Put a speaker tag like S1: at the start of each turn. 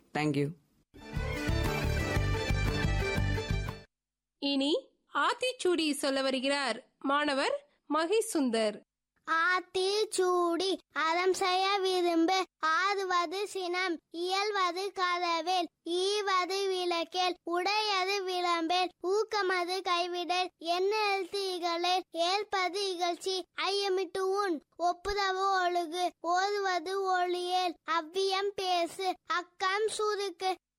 S1: thank you
S2: இனி ஆத்திச்சூடி சொல்ல வருகிறார் மாணவர் மகேஷ் சுந்தர்
S3: ஆத்திச்சூடி அறம் செய்ய விரும்பு ஆறுவது சினம் இயல்வது கதவேல் ஈவது விளக்கேல் உடையது விளம்பேல் ஊக்கமது கைவிடல் என்ன எழுத்து இகழேல் ஏற்பது இகழ்ச்சி ஐயமிட்டு உன் ஒப்புதவு ஒழுகு ஓதுவது ஒளியேல் அவ்வியம் பேசு அக்கம் சுருக்கு